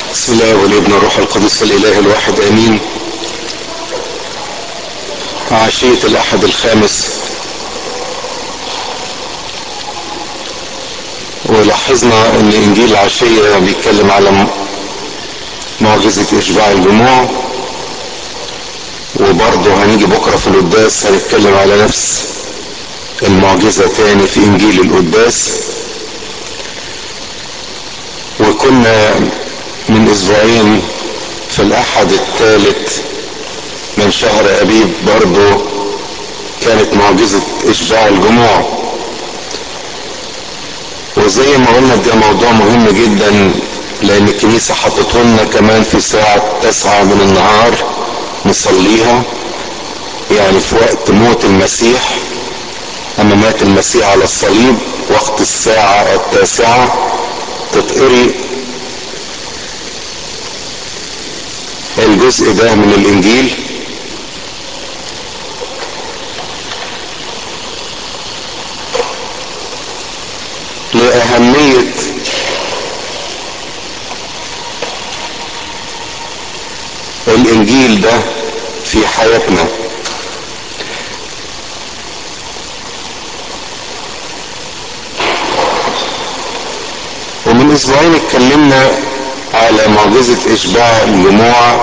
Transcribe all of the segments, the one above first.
بسم الله والابن الروح القدس الاله الواحد امين عشية الاحد الخامس ولاحظنا ان انجيل العشية بيتكلم على معجزة اشباع الجموع وبرضه هنيجي بكرة في القداس هنتكلم على نفس المعجزة تاني في انجيل القداس وكنا من اسبوعين في الاحد الثالث من شهر ابيب برضه كانت معجزة اشباع الجموع وزي ما قلنا ده موضوع مهم جدا لان الكنيسة حطته لنا كمان في ساعة تسعة من النهار نصليها يعني في وقت موت المسيح اما مات المسيح على الصليب وقت الساعة التاسعة تتقري الجزء ده من الانجيل لأهمية الانجيل ده في حياتنا ومن اسبوعين اتكلمنا على معجزة اشباع الجموع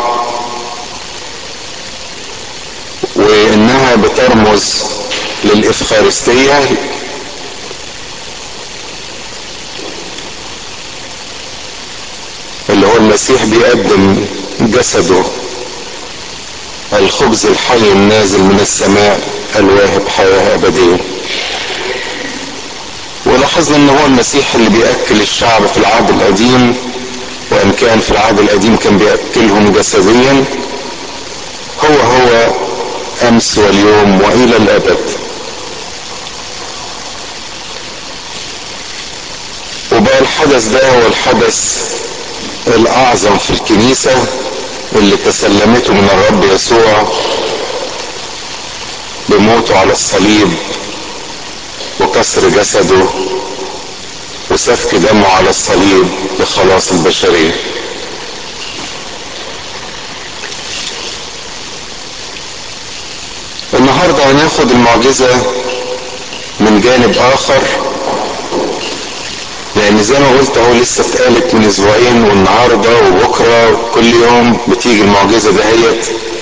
وانها بترمز للافخارستية اللي هو المسيح بيقدم جسده الخبز الحي النازل من السماء الواهب حياة ابدية ولاحظنا ان هو المسيح اللي بيأكل الشعب في العهد القديم وان كان في العهد القديم كان بيأكلهم جسديا هو هو امس واليوم والى الابد وبقى الحدث ده هو الحدث الاعظم في الكنيسة اللي تسلمته من الرب يسوع بموته على الصليب وكسر جسده وسفك دمه على الصليب لخلاص البشرية النهاردة هناخد المعجزة من جانب اخر لان زي ما قلت اهو لسه اتقالت من اسبوعين والنهارده وبكره وكل يوم بتيجي المعجزه دهيت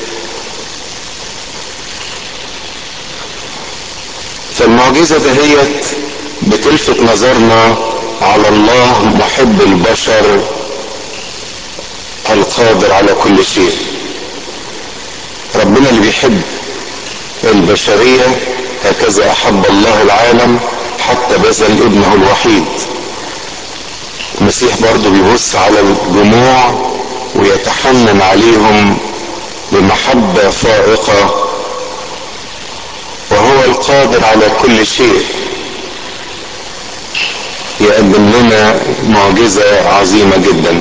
فالمعجزه دهيت بتلفت نظرنا على الله محب البشر القادر على كل شيء ربنا اللي بيحب البشريه هكذا احب الله العالم حتى بذل ابنه الوحيد المسيح برضه بيبص على الجموع ويتحنن عليهم بمحبة فائقة وهو القادر على كل شيء يقدم لنا معجزة عظيمة جدا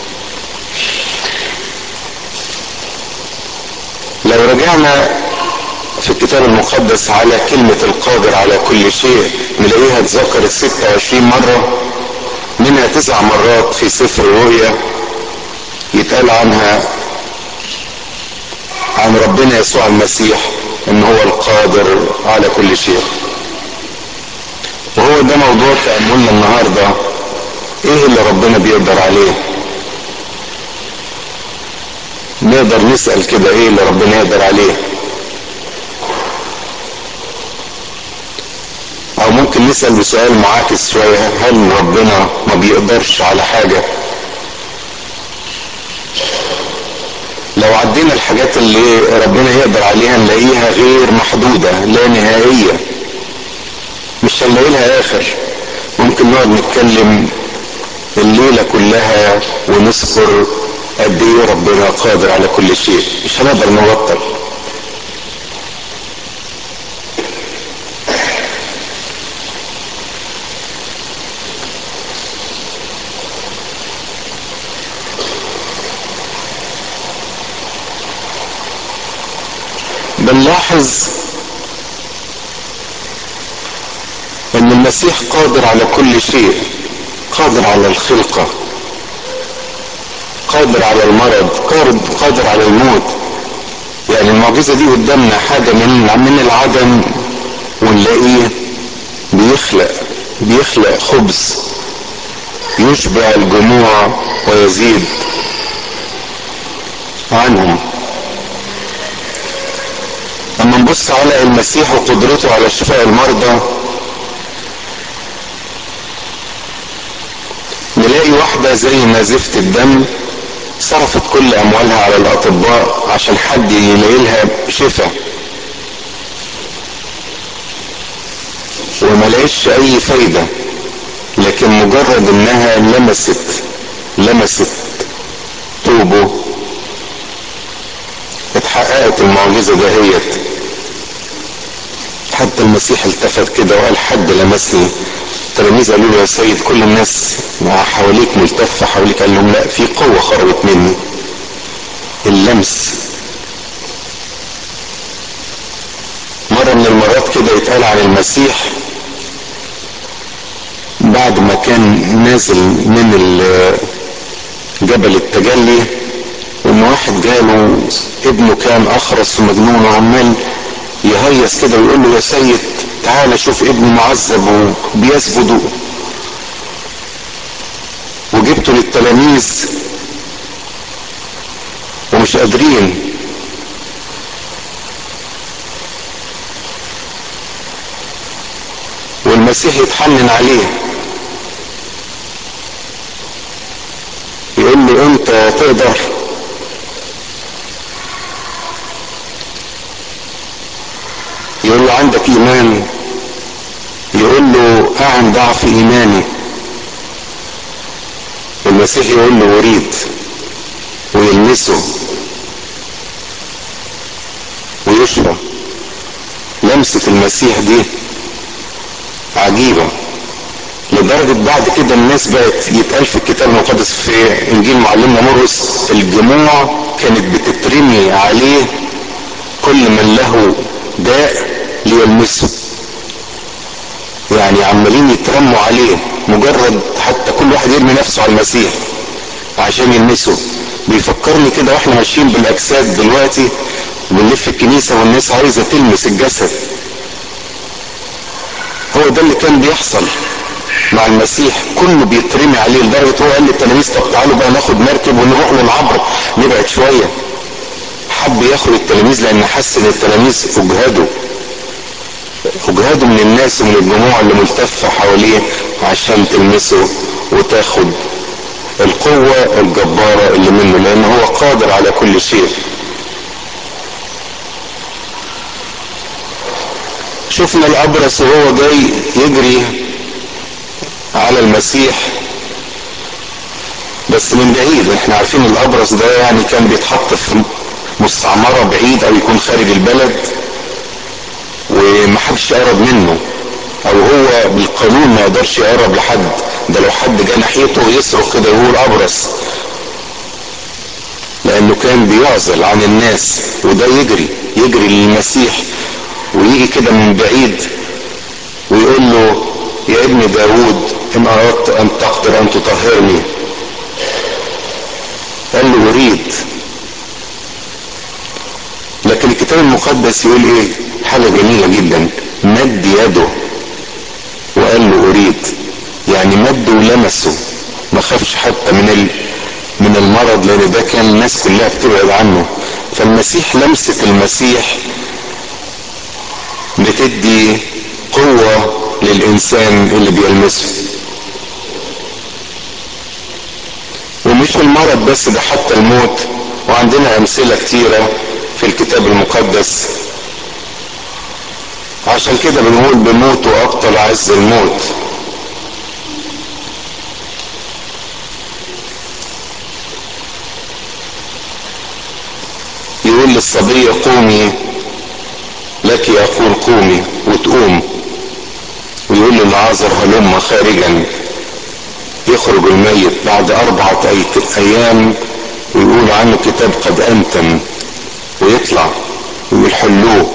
لو رجعنا في الكتاب المقدس على كلمة القادر على كل شيء نلاقيها اتذكرت 26 مرة منها تسع مرات في سفر الرؤيا يتقال عنها عن ربنا يسوع المسيح ان هو القادر على كل شيء وهو ده موضوع تأملنا النهاردة ايه اللي ربنا بيقدر عليه نقدر نسأل كده ايه اللي ربنا يقدر عليه او ممكن نسأل بسؤال معاكس شوية هل ربنا ما بيقدرش على حاجة لو عدينا الحاجات اللي ربنا يقدر عليها نلاقيها غير محدودة لا نهائية مش هنلاقي لها اخر ممكن نقعد نتكلم الليلة كلها ونذكر قد ايه ربنا قادر على كل شيء مش هنقدر نبطل بنلاحظ ان المسيح قادر على كل شيء قادر على الخلقة قادر على المرض قادر على الموت يعني المعجزة دي قدامنا حاجة من من العدم ونلاقيه بيخلق بيخلق خبز يشبع الجموع ويزيد عنهم اما نبص على المسيح وقدرته على شفاء المرضى نلاقي واحدة زي نازفة الدم صرفت كل اموالها على الاطباء عشان حد يلاقي لها شفاء وما لقيتش اي فايدة لكن مجرد انها لمست لمست توبه اتحققت المعجزة دهيت حتى المسيح التفت كده وقال حد لمسني التلاميذ قالوا له يا سيد كل الناس حواليك ملتفة حواليك قال لهم لا في قوة خرجت مني اللمس مرة من المرات كده يتقال عن المسيح بعد ما كان نازل من جبل التجلي وان واحد جاله ابنه كان اخرس ومجنون وعمال يهيص كده ويقول له يا سيد تعالى شوف ابني معذب وبيسجد وجبته للتلاميذ ومش قادرين والمسيح يتحنن عليه يقول له انت تقدر يقول له عندك ايمان يقول له اعن ضعف ايماني المسيح يقول له اريد ويلمسه ويشفى لمسة المسيح دي عجيبة لدرجة بعد كده الناس بقت يتقال في الكتاب المقدس في انجيل معلمنا مرقس الجموع كانت بتترمي عليه كل من له داء ليلمسه يعني عمالين يترموا عليه مجرد حتى كل واحد يرمي نفسه على المسيح عشان يلمسه بيفكرني كده واحنا ماشيين بالاجساد دلوقتي بنلف الكنيسه والناس عايزه تلمس الجسد هو ده اللي كان بيحصل مع المسيح كله بيترمي عليه لدرجه هو قال للتلاميذ طب تعالوا بقى ناخد مركب ونروح للعبر نبعد شويه حب ياخد التلاميذ لان حس ان التلاميذ اجهدوا اجهدوا من الناس ومن الجموع اللي ملتفه حواليه عشان تلمسه وتاخد القوة الجبارة اللي منه لأن هو قادر على كل شيء شفنا الأبرص وهو جاي يجري على المسيح بس من بعيد احنا عارفين الأبرص ده يعني كان بيتحط في مستعمرة بعيد أو يكون خارج البلد ومحدش يقرب منه أو هو بالقانون ما يقدرش يقرب لحد ده لو حد جه ناحيته يصرخ كده يقول ابرص لانه كان بيعزل عن الناس وده يجري يجري للمسيح ويجي كده من بعيد ويقول له يا ابن داود ان اردت ان تقدر ان تطهرني قال له اريد لكن الكتاب المقدس يقول ايه حاجة جميلة جدا مد يده وقال له اريد يعني مد ولمسه ما خافش حتى من ال... من المرض لان ده كان الناس كلها بتبعد عنه فالمسيح لمسة المسيح بتدي قوة للإنسان اللي بيلمسه ومش المرض بس ده حتى الموت وعندنا أمثلة كتيرة في الكتاب المقدس عشان كده بنقول بموت وأبطل عز الموت يقول للصبية قومي لك يقول قومي وتقوم ويقول للعازر هلم خارجا يخرج الميت بعد أربعة أيام ويقول عنه كتاب قد أنتم ويطلع ويحلوه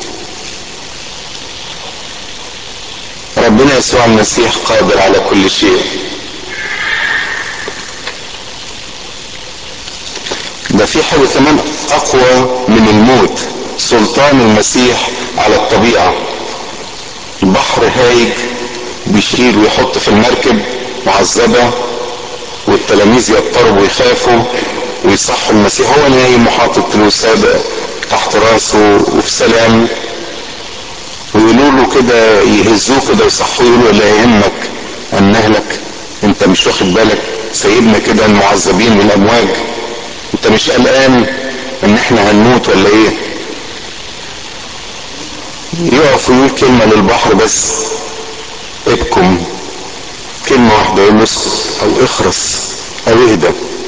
ربنا يسوع المسيح قادر على كل شيء ده في حاجة كمان اقوى من الموت سلطان المسيح على الطبيعة البحر هايج بيشيل ويحط في المركب معذبة والتلاميذ يضطربوا ويخافوا ويصحوا المسيح هو نايم وحاطط له سابق تحت راسه وفي سلام ويقولوا له كده يهزوه كده ويصحوه يقولوا لا يهمك ان نهلك انت مش واخد بالك سيبنا كده المعذبين بالامواج انت مش قلقان ان احنا هنموت ولا ايه يقف ويقول كلمة للبحر بس ابكم كلمة واحدة يقول او اخرس او اهدى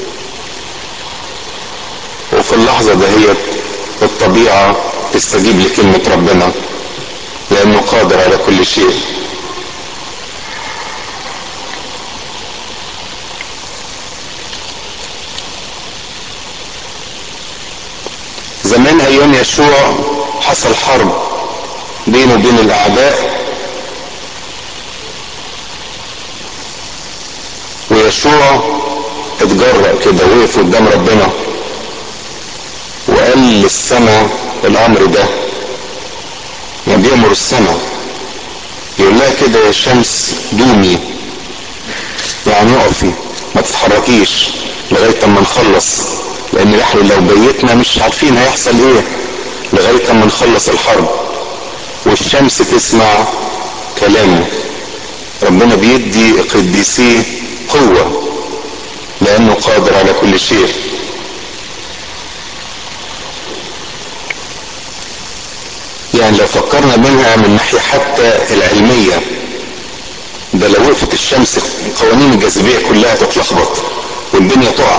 وفي اللحظة دهيت الطبيعة تستجيب لكلمة ربنا لأنه قادر على كل شيء زمان أيام يشوع حصل حرب بينه وبين الأعداء ويشوع اتجرأ كده وقف قدام ربنا وقال للسماء الأمر ده يعني بيأمر السماء يقول لها كده يا شمس دومي يعني اقفي ما تتحركيش لغاية اما نخلص لان احنا لو بيتنا مش عارفين هيحصل ايه لغاية اما نخلص الحرب والشمس تسمع كلامه ربنا بيدي قديسيه قوة لانه قادر على كل شيء يعني لو فكرنا منها من ناحية حتى العلمية ده لو وقفت الشمس قوانين الجاذبية كلها تتلخبط والدنيا تقع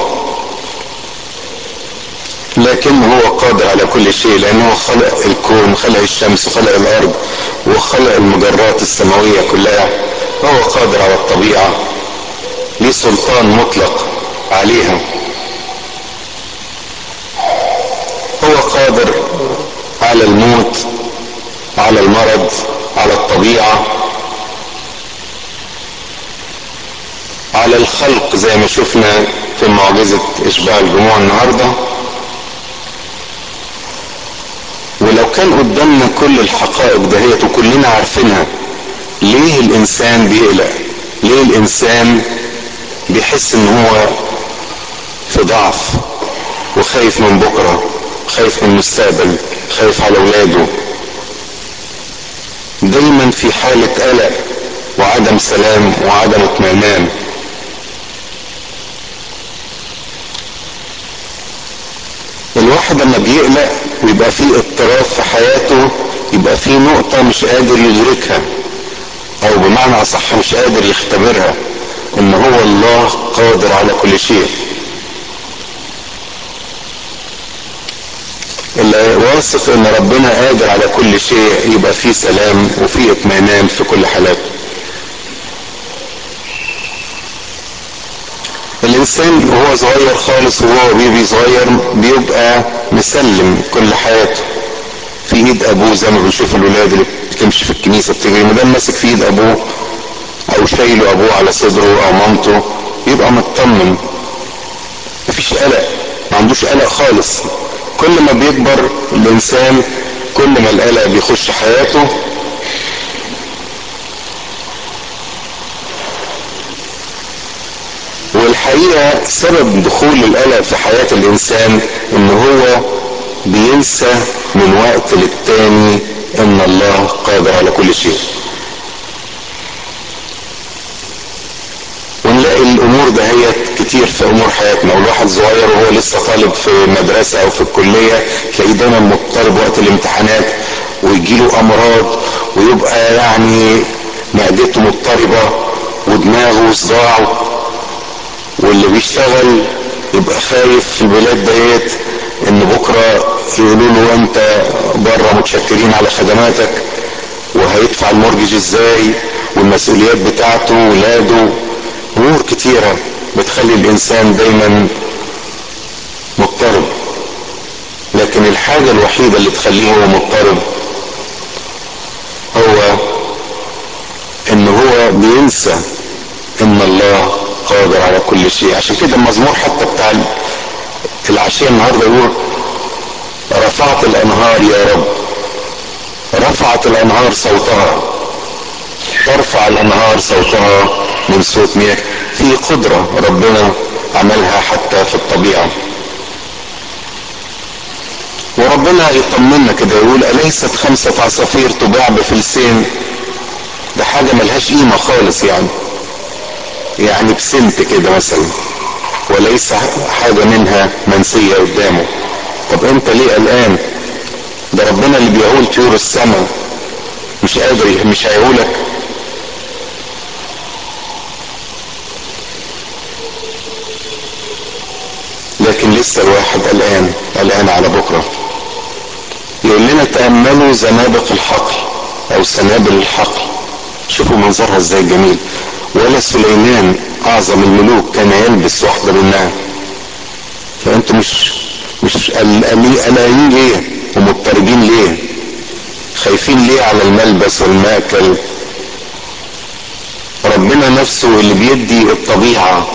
لكن هو قادر على كل شيء لأنه خلق الكون خلق الشمس وخلق الأرض وخلق المجرات السماوية كلها هو قادر على الطبيعة ليه سلطان مطلق عليها هو قادر على الموت على المرض على الطبيعة على الخلق زي ما شفنا في معجزة إشباع الجموع النهاردة ولو كان قدامنا كل الحقائق دهيت وكلنا عارفينها ليه الإنسان بيقلق ليه الإنسان بيحس إن هو في ضعف وخايف من بكرة خايف من المستقبل خايف على أولاده دايما في حالة قلق وعدم سلام وعدم اطمئنان الواحد لما بيقلق ويبقى فيه اضطراب في حياته يبقى فيه نقطة مش قادر يدركها او بمعنى اصح مش قادر يختبرها ان هو الله قادر على كل شيء اللي واثق ان ربنا قادر على كل شيء يبقى فيه سلام وفيه اطمئنان في كل حالاته الانسان وهو صغير خالص وهو بيبي صغير بيبقى مسلم كل حياته في ايد ابوه زي ما بنشوف الولاد اللي بتمشي في الكنيسه بتجري ما دام ماسك في ايد ابوه او شايله ابوه على صدره او مامته يبقى مطمن مفيش قلق ما عندوش قلق خالص كل ما بيكبر الانسان كل ما القلق بيخش حياته والحقيقة سبب دخول القلق في حياة الانسان ان هو بينسى من وقت للتاني ان الله قادر على كل شيء ونلاقي الامور دهيت كتير في امور حياتنا والواحد صغير وهو لسه طالب في مدرسة او في الكلية تلاقيه دايما مضطرب وقت الامتحانات ويجيله امراض ويبقى يعني معدته مضطربة ودماغه صداع واللي بيشتغل يبقى خايف في البلاد ديت ان بكرة يقولوا له انت بره متشكرين على خدماتك وهيدفع المورجج ازاي والمسؤوليات بتاعته ولاده امور كتيرة بتخلي الانسان دايما مضطرب لكن الحاجة الوحيدة اللي تخليه هو مضطرب هو ان هو بينسى ان الله قادر على كل شيء عشان كده المزمور حتى بتاع العشية النهاردة يقول رفعت الانهار يا رب رفعت الانهار صوتها ترفع الانهار صوتها من صوت مياه في قدرة ربنا عملها حتى في الطبيعة وربنا يطمنا كده يقول أليست خمسة عصافير تباع بفلسين ده حاجة ملهاش قيمة خالص يعني يعني بسنت كده مثلا وليس حاجة منها منسية قدامه طب انت ليه قلقان ده ربنا اللي بيعول طيور السماء مش قادر مش هيقولك لكن لسه الواحد قلقان قلقان على بكره يقول لنا تأملوا زنابق الحقل او سنابل الحقل شوفوا منظرها ازاي جميل ولا سليمان اعظم الملوك كان يلبس واحدة منها فانتوا مش مش قلقانين ليه ومضطربين ليه خايفين ليه على الملبس والماكل ربنا نفسه اللي بيدي الطبيعة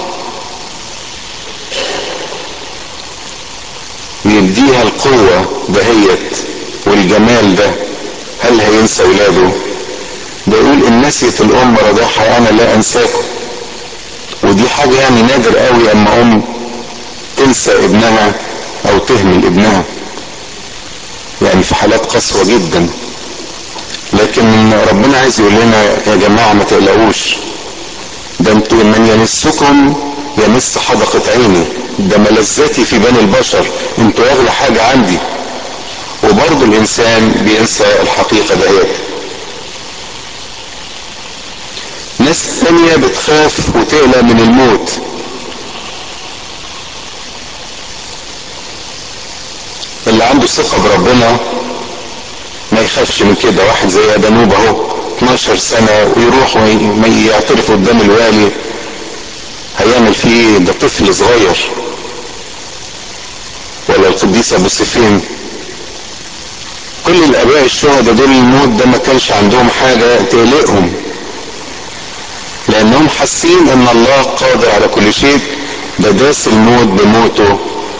بيديها القوة دهيت والجمال ده هل هينسى ولاده بيقول ان نسيت الام رضاحة انا لا انساكم ودي حاجة يعني نادر قوي اما ام تنسى ابنها او تهمل ابنها يعني في حالات قسوة جدا لكن ربنا عايز يقول لنا يا جماعة ما تقلقوش ده انتوا من يمسكم يمس حدقة عيني ده ملذاتي في بني البشر انتوا اغلى حاجة عندي وبرضه الانسان بينسى الحقيقة دهيت ناس تانية بتخاف وتقلق من الموت اللي عنده ثقة بربنا ما يخافش من كده واحد زي دانوب اهو 12 سنة ويروح وما يعترف قدام الوالي هيعمل فيه ده طفل صغير ولا القديس ابو سفين كل الاباء الشهداء دول الموت ده ما كانش عندهم حاجة تقلقهم لانهم حاسين ان الله قادر على كل شيء ده داس الموت بموته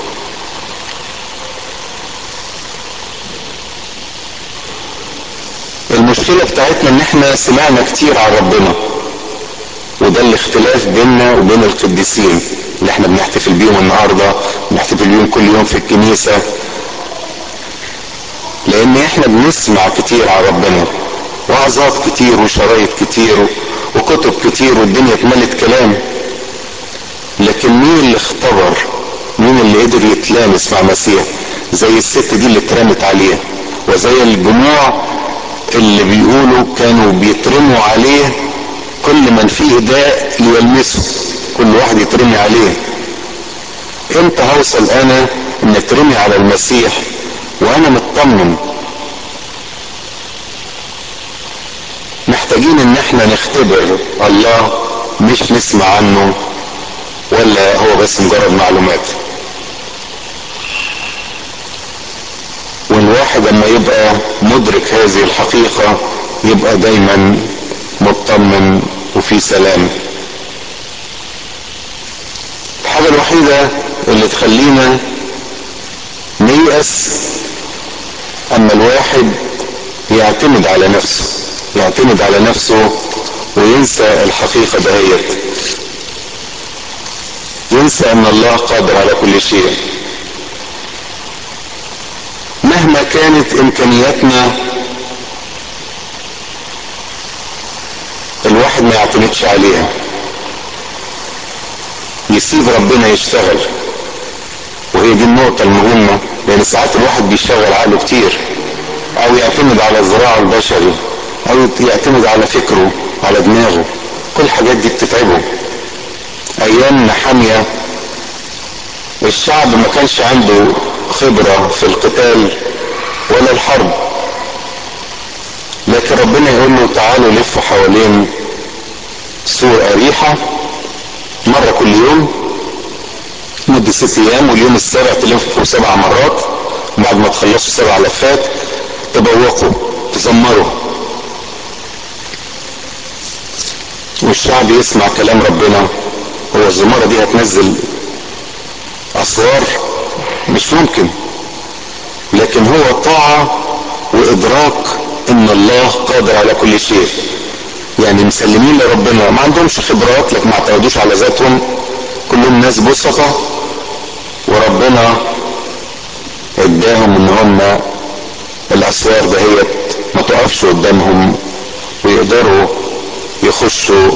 المشكلة بتاعتنا ان احنا سمعنا كتير عن ربنا وده الاختلاف بيننا وبين القديسين اللي احنا بنحتفل بيهم النهارده بنحتفل بيهم كل يوم في الكنيسة لان احنا بنسمع كتير عن ربنا وعظات كتير وشرايط كتير وكتب كتير والدنيا اتملت كلام لكن مين اللي اختبر مين اللي قدر يتلامس مع مسيح زي الست دي اللي اترمت عليه وزي الجموع اللي بيقولوا كانوا بيترموا عليه كل من فيه داء ليلمسه كل واحد يترمي عليه امتى هوصل انا ان اترمي على المسيح وانا مطمن محتاجين ان احنا نختبر الله مش نسمع عنه ولا هو بس مجرد معلومات والواحد لما يبقى مدرك هذه الحقيقة يبقى دايما مطمن وفي سلام الحاجة الوحيدة اللي تخلينا نيأس اما الواحد يعتمد على نفسه يعتمد على نفسه وينسى الحقيقة دهيت ينسى ان الله قادر على كل شيء مهما كانت امكانياتنا الواحد ما يعتمدش عليها يسيب ربنا يشتغل وهي دي النقطة المهمة لان ساعات الواحد بيشتغل عقله كتير او يعتمد على الذراع البشري او يعتمد على فكره على دماغه كل الحاجات دي بتتعبه ايام نحامية الشعب ما كانش عنده خبرة في القتال ولا الحرب لكن ربنا يقول له تعالوا لفوا حوالين سور أريحة مرة كل يوم مدة ست أيام واليوم السابع تلفوا سبع مرات بعد ما تخلصوا سبع لفات تبوقوا تزمروا والشعب يسمع كلام ربنا هو الزمارة دي هتنزل أسوار مش ممكن لكن هو طاعة وادراك ان الله قادر على كل شيء يعني مسلمين لربنا ما عندهمش خبرات لكن ما اعتمدوش على ذاتهم كلهم ناس بسطة وربنا اداهم ان هم الاسوار دهيت ما تقفش قدامهم ويقدروا يخشوا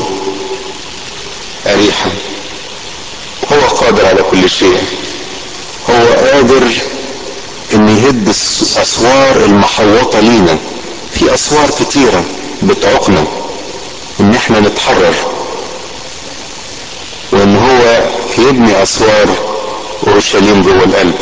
اريحا هو قادر على كل شيء هو قادر ان يهد اسوار المحوطة لينا في اسوار كتيرة بتعوقنا ان احنا نتحرر وان هو يبني اسوار اورشليم جوه القلب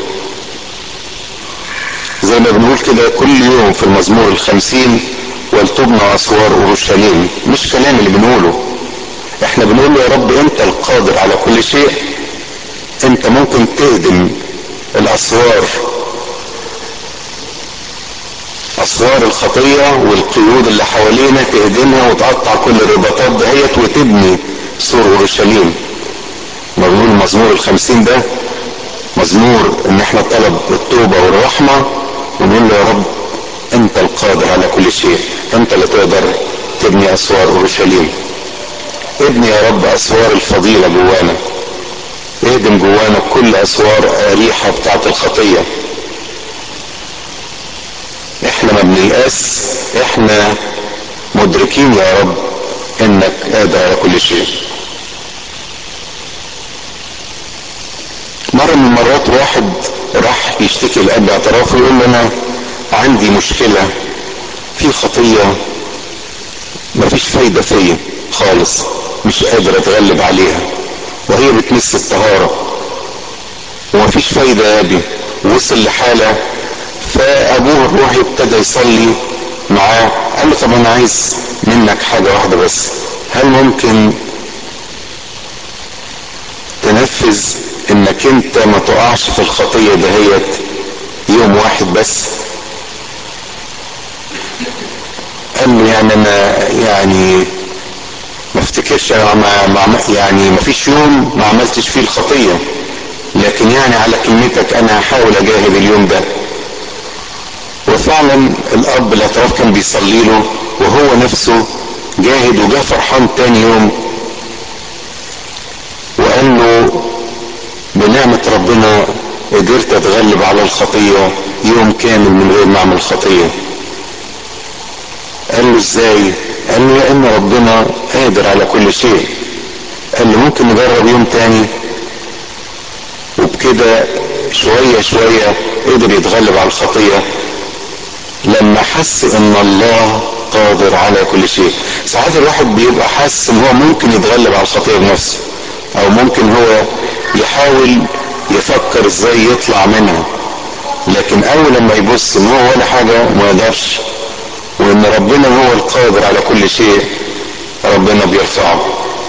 زي ما بنقول كده كل يوم في المزمور الخمسين ولتبنى اسوار اورشليم مش كلام اللي بنقوله احنا بنقول له يا رب انت القادر على كل شيء انت ممكن تهدم الاسوار اسوار الخطية والقيود اللي حوالينا تهدمها وتقطع كل الرباطات دهيت وتبني سور اورشليم ما بنقول المزمور الخمسين ده مزمور ان احنا طلب التوبة والرحمة ونقول له يا رب انت القادر على كل شيء انت اللي تقدر تبني اسوار اورشليم ابني يا رب اسوار الفضيلة جوانا اهدم جوانا كل اسوار اريحة بتاعت الخطية احنا ما بنيأس احنا مدركين يا رب انك قادر على كل شيء مرة من المرات واحد راح يشتكي لأب اعترافه يقول له انا عندي مشكلة في خطية مفيش فايدة فيا خالص مش قادر اتغلب عليها وهي بتمس الطهارة ومفيش فايدة يا ابي وصل لحالة فابوه الروحي ابتدى يصلي معاه قال له طب انا عايز منك حاجة واحدة بس هل ممكن تنفذ انك انت ما تقعش في الخطية دهيت يوم واحد بس قال له يعني انا يعني ما افتكرش انا ما ما يعني ما فيش يوم ما عملتش فيه الخطية لكن يعني على كلمتك انا هحاول اجاهد اليوم ده وفعلا الاب الاعتراف كان بيصلي له وهو نفسه جاهد وجاء فرحان تاني يوم وقال له بنعمة ربنا قدرت اتغلب على الخطية يوم كامل من غير ما اعمل خطية قال له ازاي قال له لان ربنا قادر على كل شيء قال له ممكن نجرب يوم تاني وبكده شوية شوية قدر يتغلب على الخطية لما حس ان الله قادر على كل شيء ساعات الواحد بيبقى حاسس ان هو ممكن يتغلب على الخطية بنفسه او ممكن هو يحاول يفكر ازاي يطلع منها لكن اول لما يبص ان هو ولا حاجة ما يقدرش وان ربنا هو القادر على كل شيء ربنا بيرفعه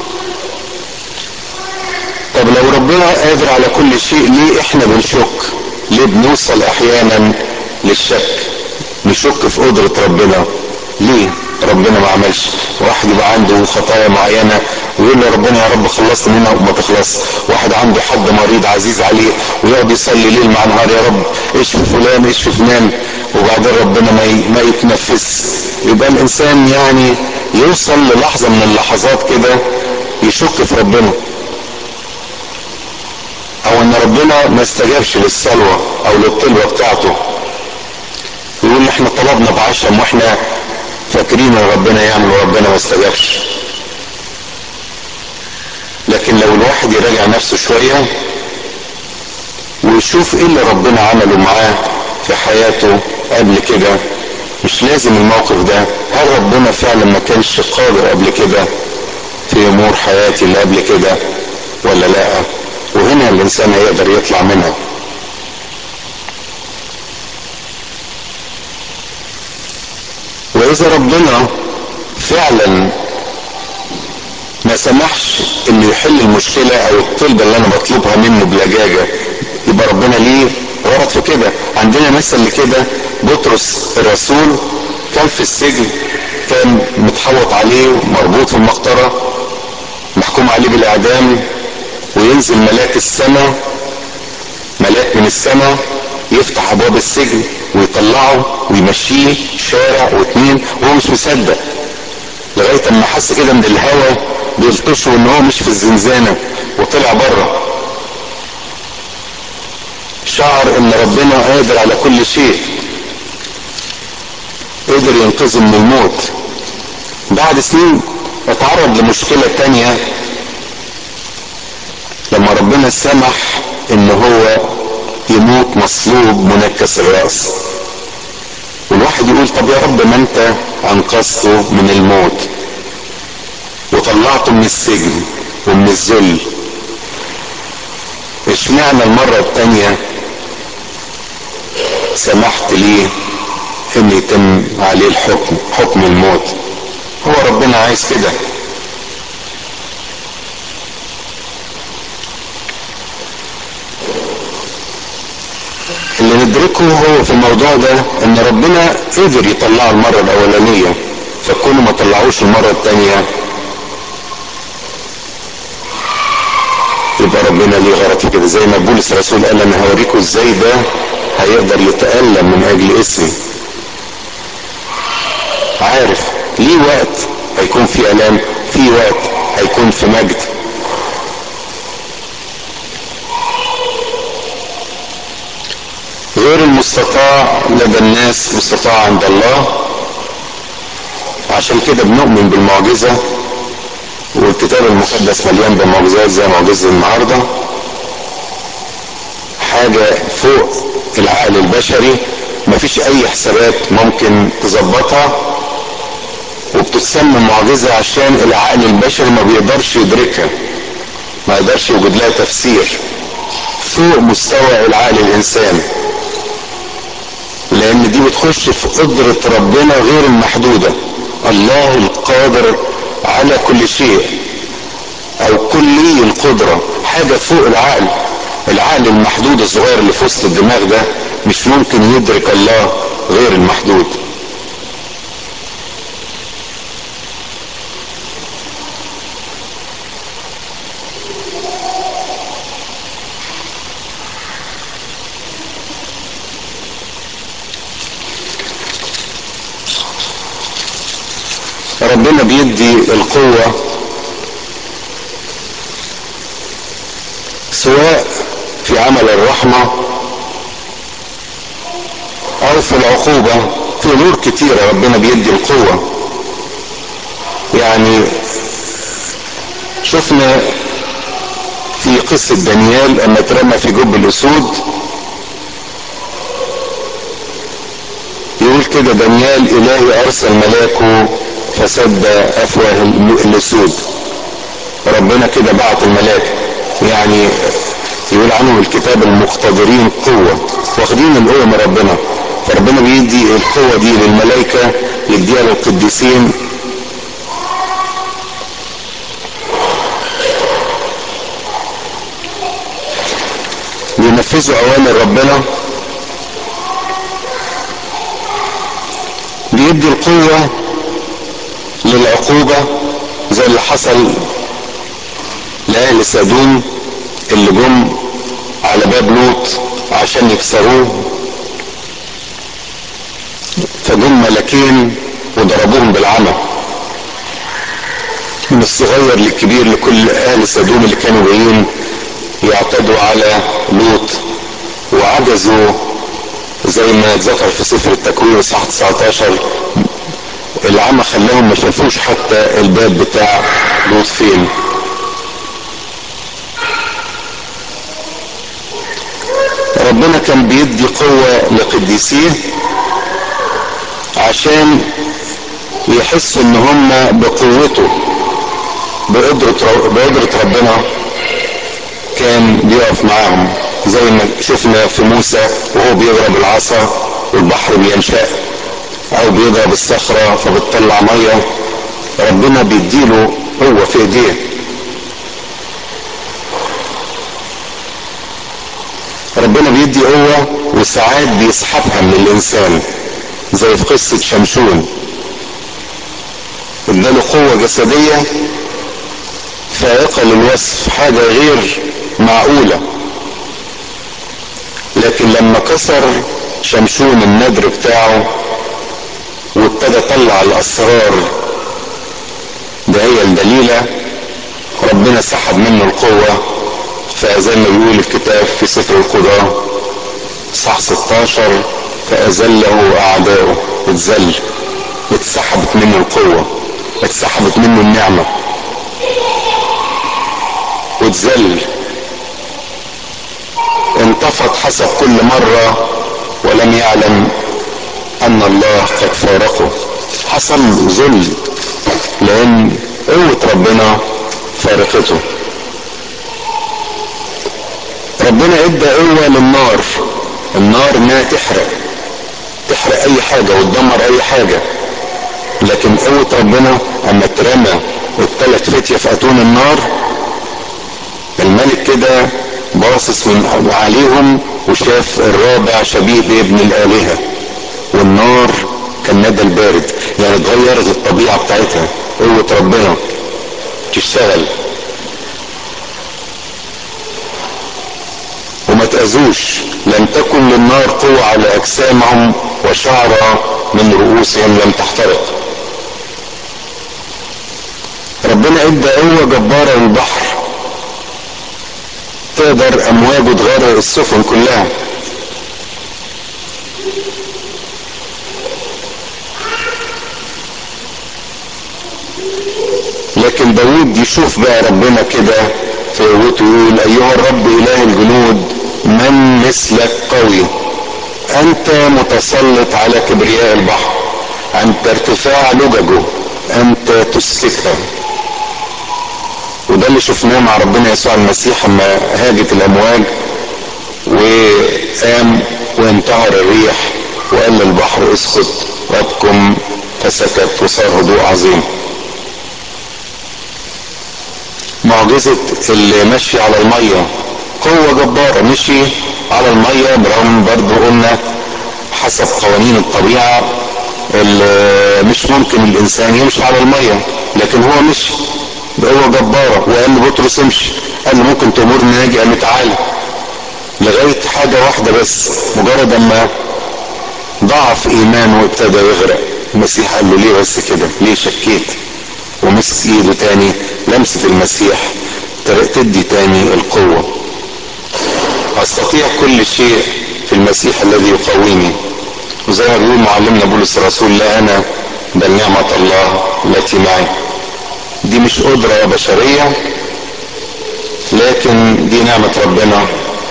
طب لو ربنا قادر على كل شيء ليه احنا بنشك ليه بنوصل احيانا للشك نشك في قدرة ربنا ليه ربنا ما عملش واحد يبقى عنده خطايا معينة ويقول له ربنا يا رب خلصت منها وما تخلص واحد عنده حد مريض عزيز عليه ويقعد يصلي ليل مع نهار يا رب اشفي فلان اشفي فلان وبعدين ربنا ما ما يتنفس يبقى الانسان يعني يوصل للحظة من اللحظات كده يشك في ربنا او ان ربنا ما استجابش للصلوة او للطلبة بتاعته يقول احنا طلبنا بعشم واحنا فاكرين ان ربنا يعمل وربنا ما استجابش لكن لو الواحد يراجع نفسه شوية ويشوف ايه اللي ربنا عمله معاه في حياته قبل كده مش لازم الموقف ده هل ربنا فعلا ما كانش قادر قبل كده في امور حياتي اللي قبل كده ولا لا وهنا الانسان هيقدر يطلع منها واذا ربنا فعلا ما سمحش انه يحل المشكلة او الطلبة اللي انا بطلبها منه بلجاجة يبقى ربنا ليه غلط في كده عندنا مثل كده بطرس الرسول كان في السجن كان متحوط عليه مربوط في المقطرة محكوم عليه بالاعدام وينزل ملاك السماء ملاك من من السماء يفتح ابواب السجن ويطلعه ويمشيه شارع واتنين وهو مش مصدق لغايه اما حس كده من الهوا بيلطشه ان هو مش في الزنزانه وطلع بره شعر ان ربنا قادر على كل شيء قدر ينقذه من الموت بعد سنين اتعرض لمشكلة تانية لما ربنا سمح ان هو يموت مصلوب منكس الرأس والواحد يقول طب يا رب ما انت انقذته من الموت وطلعته من السجن ومن الذل اشمعنى المرة التانية سمحت ليه ان يتم عليه الحكم حكم الموت هو ربنا عايز كده اللي ندركه هو في الموضوع ده ان ربنا قدر يطلعه المرة الاولانية فكونه ما طلعوش المرة التانية يبقى ربنا ليه غرض في كده زي ما بولس الرسول قال انا هوريكم ازاي ده هيقدر يتألم من اجل اسمي عارف ليه وقت هيكون في الام في وقت هيكون في مجد غير المستطاع لدى الناس مستطاع عند الله عشان كده بنؤمن بالمعجزة والكتاب المقدس مليان بمعجزات زي معجزة النهاردة حاجة فوق العقل البشري مفيش اي حسابات ممكن تظبطها وبتتسمى معجزة عشان العقل البشري ما بيقدرش يدركها ما يقدرش يوجد لها تفسير فوق مستوى العقل الانسان لان دي بتخش في قدرة ربنا غير المحدودة الله القادر على كل شيء او كلي القدرة حاجة فوق العقل العقل المحدود الصغير اللي في وسط الدماغ ده مش ممكن يدرك الله غير المحدود ربنا بيدي القوة سواء في عمل الرحمة او في العقوبة في امور كتيرة ربنا بيدي القوة يعني شفنا في قصة دانيال اما اترمى في جب الاسود يقول كده دانيال الهي ارسل ملاكه فسد افواه الاسود ربنا كده بعت الملاك يعني يقول عنهم الكتاب المقتدرين قوة واخدين القوة من ربنا فربنا بيدي القوة دي للملائكة يديها للقديسين بينفذوا اوامر ربنا بيدي القوة للعقوبة زي اللي حصل لأهل سدوم اللي جم على باب لوط عشان يكسروه فجم ملكين وضربوهم بالعمى من الصغير للكبير لكل اهل سدوم اللي كانوا جايين يعتدوا على لوط وعجزوا زي ما اتذكر في سفر التكوين اصحاح 19 العمى خلاهم ما شافوش حتى الباب بتاع لوط فين ربنا كان بيدي قوة لقديسيه عشان يحسوا ان هم بقوته بقدرة, بقدرة ربنا كان بيقف معاهم زي ما شفنا في موسى وهو بيضرب العصا والبحر بينشأ او بيضرب الصخرة فبتطلع مية ربنا بيديله قوة في ايديه ربنا بيدي قوة وساعات بيسحبها من الانسان زي في قصة شمشون اداله قوة جسدية فائقة للوصف حاجة غير معقولة لكن لما كسر شمشون النذر بتاعه وابتدى يطلع الاسرار ده هي الدليلة ربنا سحب منه القوة فزي ما بيقول الكتاب في سفر القضاء صح 16 فأذله أعداؤه اتذل اتسحبت منه القوة اتسحبت منه النعمة واتذل انتفض حسب كل مرة ولم يعلم أن الله قد فارقه حصل ذل لأن قوة ربنا فارقته ربنا ادى قوة للنار النار انها تحرق تحرق اي حاجة وتدمر اي حاجة لكن قوة ربنا اما اترمى الثلاث فتية في اتون النار الملك كده باصص من عليهم وشاف الرابع شبيه بابن الالهة والنار كالندى البارد يعني اتغيرت الطبيعة بتاعتها قوة ربنا تشتغل وما تأذوش لم تكن للنار قوة على أجسامهم وشعر من رؤوسهم لم تحترق ربنا ادى قوة جبارة للبحر تقدر أمواجه تغرق السفن كلها لكن داود يشوف بقى ربنا كده في قوته يقول ايها الرب اله الجنود من مثلك قوي انت متسلط على كبرياء البحر انت ارتفاع لججه انت تسكتها وده اللي شفناه مع ربنا يسوع المسيح لما هاجت الامواج وقام وانتهر الريح وقال للبحر اسكت وابكم فسكت وصار هدوء عظيم معجزة اللي مشي على المية قوة جبارة مشي على المية برغم برضو قلنا حسب قوانين الطبيعة اللي مش ممكن الانسان يمشي على المية لكن هو مشي بقوة جبارة وقال لبطرس امشي قال له ممكن تأمرني اجي قال له تعالى لغاية حاجة واحدة بس مجرد اما ضعف ايمانه وابتدى يغرق المسيح قال له ليه بس كده ليه شكيت ومسك ايده تاني لمسة المسيح تدي تاني القوة استطيع كل شيء في المسيح الذي يقويني وزي ما بيقول معلمنا بولس الرسول لا انا بل نعمة الله التي معي دي مش قدرة بشرية لكن دي نعمة ربنا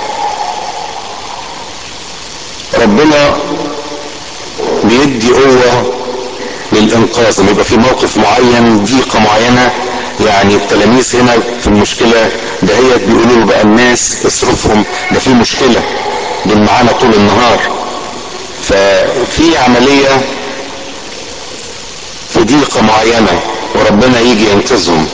ربنا بيدي قوة للإنقاذ لما يبقى في موقف معين ضيقة معينة يعني التلاميذ هنا في المشكلة دهيت بيقولوا له بقى الناس اصرفهم ده في مشكلة دول معانا طول النهار ففي عملية في ضيقة معينة وربنا يجي ينقذهم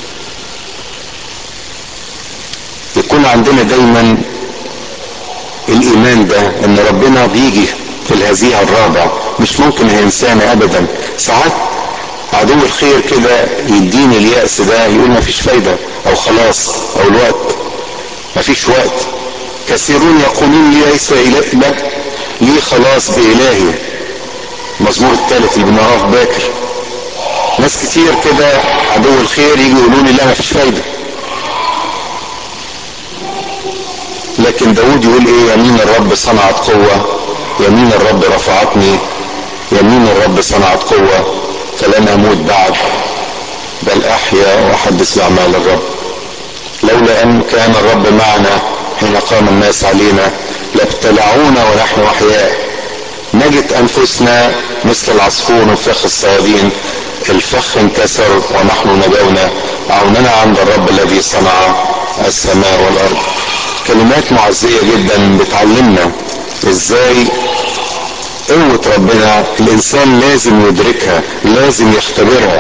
يكون عندنا دايما الايمان ده ان ربنا بيجي في الهزيع الرابع مش ممكن هينسانا ابدا ساعات عدو الخير كده يديني اليأس ده يقول ما فيش فايدة او خلاص او الوقت ما فيش وقت كثيرون يقولون لي ليس لك لي خلاص بإلهي المزمور الثالث اللي بنقراه في باكر ناس كتير كده عدو الخير يجي يقولوا لي لا ما فيش فايدة لكن داود يقول ايه يمين الرب صنعت قوة يمين الرب رفعتني يمين الرب صنعت قوة فلن اموت بعد بل احيا واحدث باعمال الرب لولا ان كان الرب معنا حين قام الناس علينا لابتلعونا ونحن احياء نجد انفسنا مثل العصفور وفخ الصيادين الفخ انكسر ونحن نجونا عوننا عند الرب الذي صنع السماء والارض كلمات معزية جدا بتعلمنا ازاي قوة ربنا الانسان لازم يدركها لازم يختبرها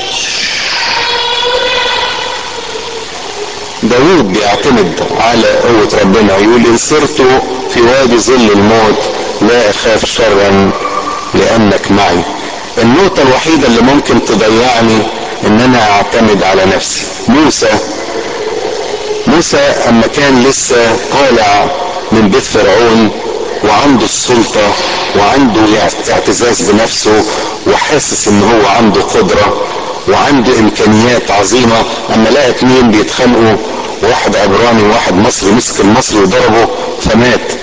داود بيعتمد على قوة ربنا يقول ان سرت في وادي ظل الموت لا اخاف شرا لانك معي النقطة الوحيدة اللي ممكن تضيعني ان انا اعتمد على نفسي موسى موسى اما كان لسه طالع من بيت فرعون وعنده السلطة وعنده اعتزاز بنفسه وحاسس ان هو عنده قدرة وعنده امكانيات عظيمة اما لقى اتنين بيتخانقوا واحد عبراني وواحد مصري مسك المصري وضربه فمات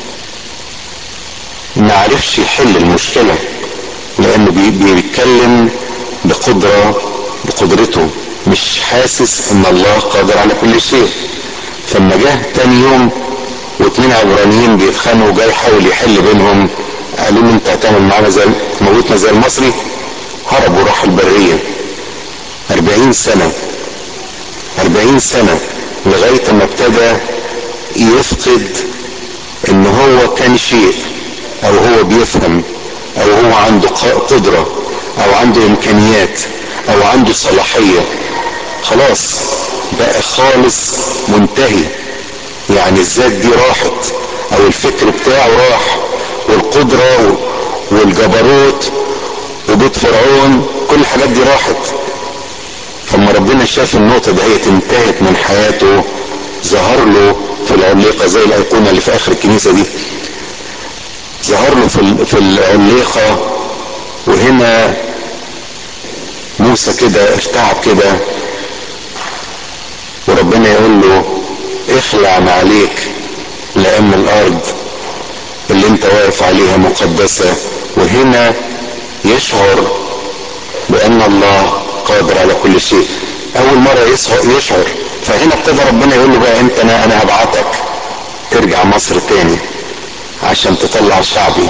ما عرفش يحل المشكلة لانه بيتكلم بقدرة بقدرته مش حاسس ان الله قادر على كل شيء فلما جه تاني يوم واتنين عبرانيين بيتخانقوا جاي يحاول يحل بينهم قالوا له انت هتعمل معانا زي موتنا زي المصري هرب وراح البرية أربعين سنة أربعين سنة لغاية ما ابتدى يفقد ان هو كان شيء او هو بيفهم او هو عنده قدرة او عنده امكانيات او عنده صلاحية خلاص بقى خالص منتهي يعني الذات دي راحت او الفكر بتاعه راح والقدرة والجبروت وبيت فرعون كل الحاجات دي راحت فلما ربنا شاف النقطة دهيت انتهت من حياته ظهر له في العليقة زي الأيقونة اللي في آخر الكنيسة دي ظهر له في في العليقة وهنا موسى كده ارتعب كده وربنا يقول له اخلع عليك لأن الأرض اللي انت واقف عليها مقدسة وهنا يشعر بأن الله قادر على كل شيء أول مرة يشعر فهنا ابتدى ربنا يقول له بقى انت انا انا هبعتك ترجع مصر تاني عشان تطلع شعبي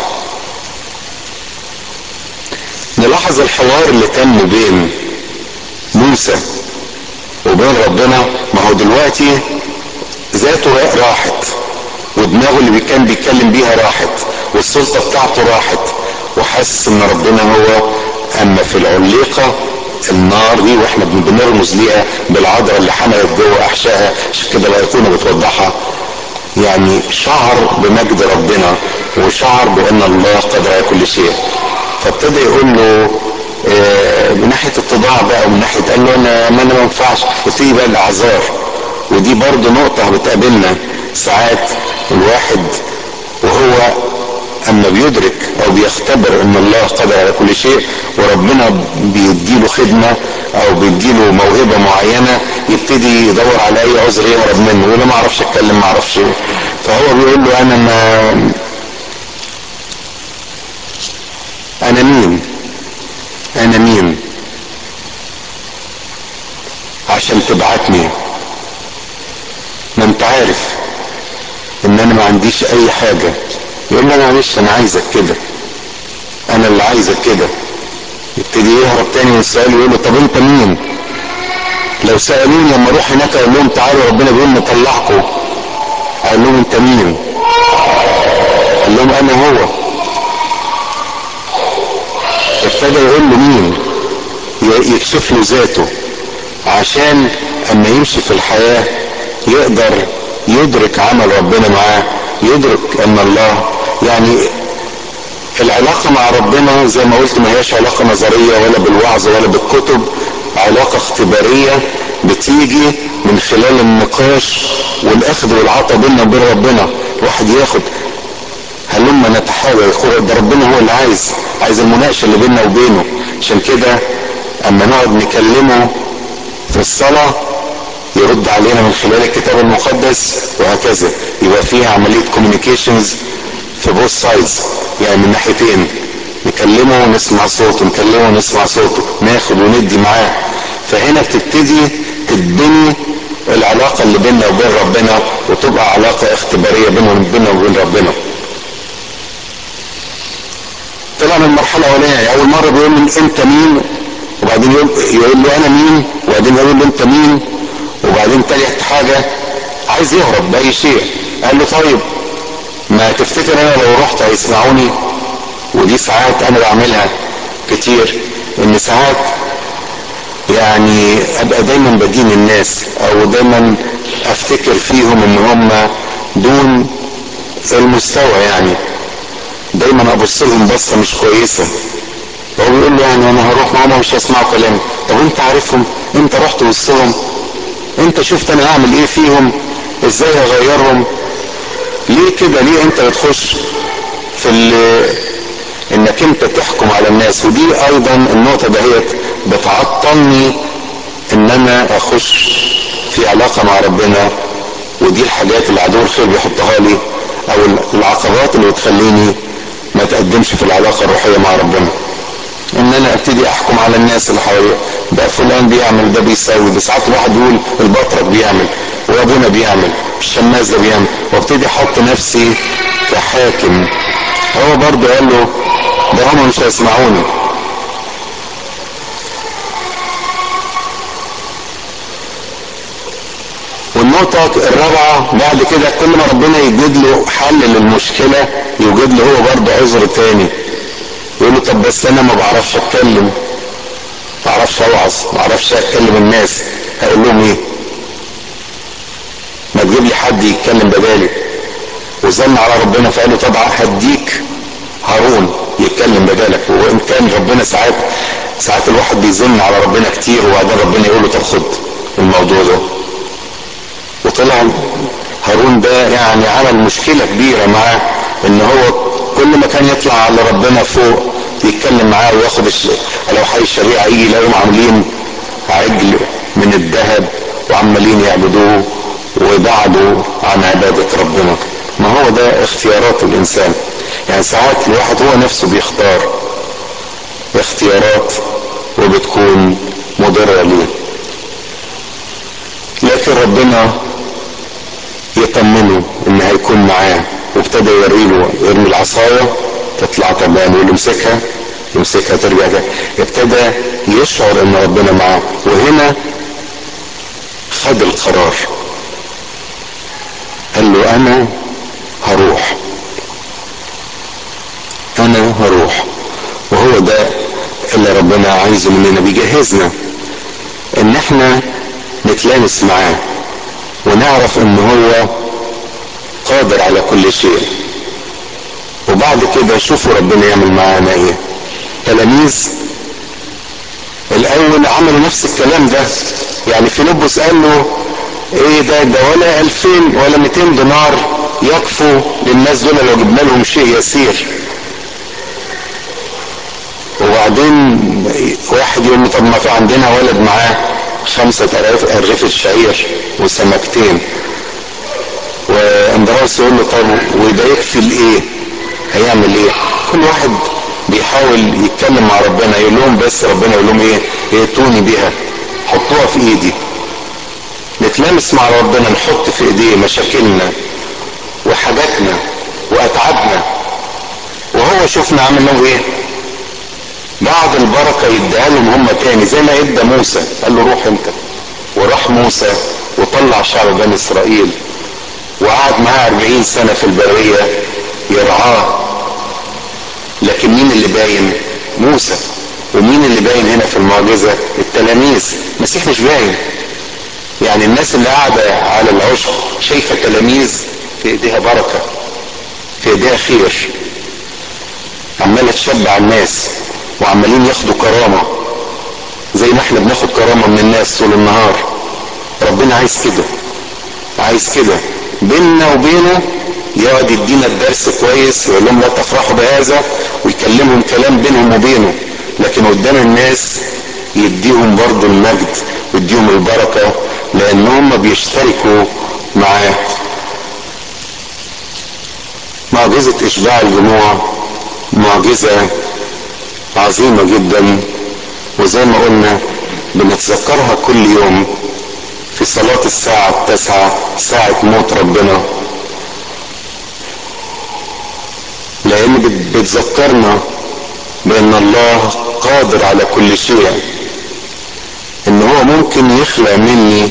نلاحظ الحوار اللي تم بين موسى وبين ربنا ما هو دلوقتي ذاته راحت ودماغه اللي كان بيتكلم بيها راحت والسلطه بتاعته راحت وحاسس ان ربنا هو اما في العليقه النار دي واحنا بنرمز ليها بالعذراء اللي حملت جوه احشائها عشان كده الايقونه بتوضحها يعني شعر بمجد ربنا وشعر بان الله قادر على كل شيء فابتدى يقول له آه من ناحيه التضاع بقى ومن ناحيه قال له انا ما انا ما ينفعش وتيجي بقى الاعذار ودي برضه نقطه بتقابلنا ساعات الواحد وهو اما بيدرك او بيختبر ان الله قادر على كل شيء وربنا بيديله خدمه او بيديله موهبه معينه يبتدي يدور على اي عذر يهرب منه يقول ما اعرفش اتكلم ما اعرفش فهو بيقول له انا ما انا مين انا مين عشان تبعتني ما انت عارف ان انا ما عنديش اي حاجه يقول له معلش انا عايزك كده انا اللي عايزك كده يبتدي يهرب تاني من السؤال يقول له طب انت مين لو سالوني لما اروح هناك اقول لهم تعالوا ربنا بيقول نطلعكم اقول لهم انت مين قال لهم انا هو ابتدى يقول له مين يكشف له ذاته عشان اما يمشي في الحياه يقدر يدرك عمل ربنا معاه يدرك ان الله يعني العلاقة مع ربنا زي ما قلت ما هياش علاقة نظرية ولا بالوعظ ولا بالكتب علاقة اختبارية بتيجي من خلال النقاش والاخذ والعطاء بيننا وبين ربنا الواحد ياخد هلما نتحاول ده ربنا هو اللي عايز عايز المناقشة اللي بيننا وبينه عشان كده اما نقعد نكلمه في الصلاة يرد علينا من خلال الكتاب المقدس وهكذا يبقى فيها عملية كوميونيكيشنز في بوث سايدز يعني من ناحيتين نكلمه ونسمع صوته نكلمه ونسمع صوته ناخد وندي معاه فهنا بتبتدي تتبني العلاقة اللي بيننا وبين ربنا وتبقى علاقة اختبارية بيننا وبين ربنا طلع من المرحلة الأولانية أول مرة بيقول له أنت مين وبعدين يقول, يقول له أنا مين وبعدين يقول له أنت مين وبعدين تالت حاجة عايز يهرب بأي شيء قال له طيب ما تفتكر انا لو رحت هيسمعوني ودي ساعات انا بعملها كتير ان ساعات يعني ابقى دايما بدين الناس او دايما افتكر فيهم ان هم دون المستوى يعني دايما ابص لهم بصه مش كويسه هو بيقول له يعني انا هروح معاهم مش هيسمعوا كلامي طب انت عارفهم انت رحت وسطهم انت شفت انا هعمل ايه فيهم ازاي هغيرهم ليه كده ليه انت بتخش في انك انت تحكم على الناس ودي ايضا النقطة دهيت بتعطلني ان انا اخش في علاقة مع ربنا ودي الحاجات اللي عدو الخير بيحطها لي او العقبات اللي بتخليني ما تقدمش في العلاقة الروحية مع ربنا ان انا ابتدي احكم على الناس اللي حواليا ده فلان بيعمل ده بيسوي ده ساعات الواحد يقول البطرك بيعمل وابونا بيعمل الشماس ده بيعمل وابتدي احط نفسي كحاكم هو برضه قال له ده هم مش هيسمعوني والنقطة الرابعة بعد كده كل ما ربنا يوجد له حل للمشكلة يوجد له هو برضه عذر تاني يقول له طب بس انا ما بعرفش اتكلم ما بعرفش اوعظ ما بعرفش اتكلم الناس هقول لهم ايه ما تجيب لي حد يتكلم بدالي وزن على ربنا فقال له طبعا هديك هارون يتكلم بدالك وان كان ربنا ساعات ساعات الواحد بيزن على ربنا كتير وبعدين ربنا يقول له طب خد الموضوع ده وطلع هارون ده يعني عمل مشكلة كبيرة معاه ان هو كل ما كان يطلع على ربنا فوق يتكلم معاه وياخد لو حي الشريعة يجي يلاقيهم عاملين عجل من الذهب وعمالين يعبدوه وبعدوا عن عبادة ربنا ما هو ده اختيارات الانسان يعني ساعات الواحد هو نفسه بيختار اختيارات وبتكون مضرة ليه لكن ربنا يطمنه ان هيكون معاه وابتدى يوريله يرمي العصاية تطلع تعبان يقول له امسكها يمسكها ترجع تاني ابتدى يشعر ان ربنا معاه وهنا خد القرار قال له انا هروح انا هروح وهو ده اللي ربنا عايزه مننا بيجهزنا ان احنا نتلامس معاه ونعرف ان هو قادر على كل شيء وبعد كده شوفوا ربنا يعمل معانا ايه تلاميذ الاول عملوا نفس الكلام ده يعني فيلبس قال له ايه ده ده ولا الفين ولا 200 دينار يكفوا للناس دول لو جبنا لهم شيء يسير وبعدين واحد يقول له طب ما في عندنا ولد معاه خمسة أرغفة شعير وسمكتين واندراوس يقول له طب وده يكفي لايه هيعمل ايه كل واحد بيحاول يتكلم مع ربنا يقول لهم بس ربنا يقول لهم ايه ائتوني بها حطوها في ايدي نتلامس مع ربنا نحط في ايديه مشاكلنا وحاجاتنا واتعابنا وهو شفنا عمل لهم ايه بعد البركة يديها لهم هم تاني زي ما ادى موسى قال له روح انت وراح موسى وطلع شعب بني اسرائيل وقعد معاه 40 سنة في البرية يرعاه لكن مين اللي باين موسى ومين اللي باين هنا في المعجزة التلاميذ المسيح مش باين يعني الناس اللي قاعدة على العشب شايفة تلاميذ في ايديها بركة في ايديها خير عمالة تشبع الناس وعمالين ياخدوا كرامة زي ما احنا بناخد كرامة من الناس طول النهار ربنا عايز كده عايز كده بيننا وبينه يقعد يدينا الدرس كويس ويقول لهم لا تفرحوا بهذا ويكلمهم كلام بينهم وبينه لكن قدام الناس يديهم برضه المجد ويديهم البركة لان هم بيشتركوا معاه معجزة اشباع الجموع معجزة عظيمة جدا وزي ما قلنا بنتذكرها كل يوم في صلاة الساعة التاسعة ساعة موت ربنا لأن بتذكرنا بأن الله قادر على كل شيء إن هو ممكن يخلق مني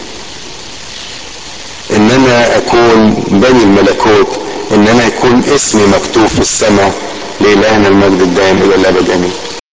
إن أنا أكون بني الملكوت إن أنا يكون اسمي مكتوب في السماء لإلهنا المجد الدائم إلى الأبد آمين